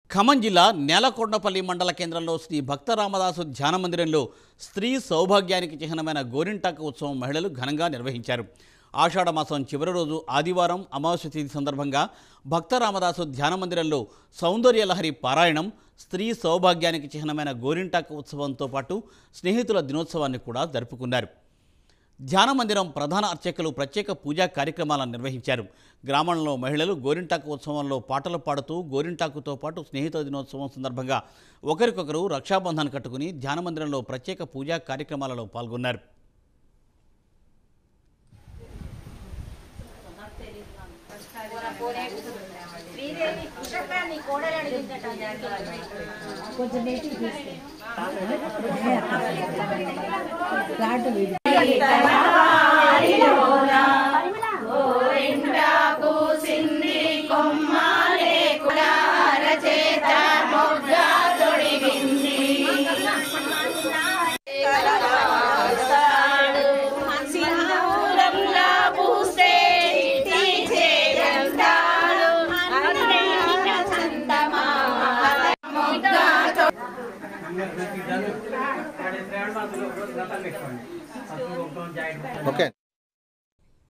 ఖమ్మం జిల్లా నేలకొండపల్లి మండల కేంద్రంలో శ్రీ భక్త రామదాసు ధ్యాన మందిరంలో స్త్రీ సౌభాగ్యానికి చిహ్నమైన గోరింటాక ఉత్సవం మహిళలు ఘనంగా నిర్వహించారు ఆషాఢ మాసం చివరి రోజు ఆదివారం అమావాస్య తిథి సందర్భంగా భక్త రామదాసు ధ్యాన మందిరంలో సౌందర్య లహరి పారాయణం స్త్రీ సౌభాగ్యానికి చిహ్నమైన గోరింటాక ఉత్సవంతో పాటు స్నేహితుల దినోత్సవాన్ని కూడా జరుపుకున్నారు ధ్యాన మందిరం ప్రధాన అర్చకులు ప్రత్యేక పూజా కార్యక్రమాలను నిర్వహించారు గ్రామంలో మహిళలు గోరింటాకు ఉత్సవంలో పాటలు పాడుతూ గోరింటాకుతో పాటు స్నేహితుల దినోత్సవం సందర్భంగా ఒకరికొకరు రక్షాబంధన్ కట్టుకుని ధ్యాన మందిరంలో ప్రత్యేక పూజా కార్యక్రమాలలో పాల్గొన్నారు కొంచెం నెట్టి తీస్తే ఫ్లాట్ వీడి సింహూరంలా పూసే తీసేయంతాడు అన్నైన చందమామ ఓకే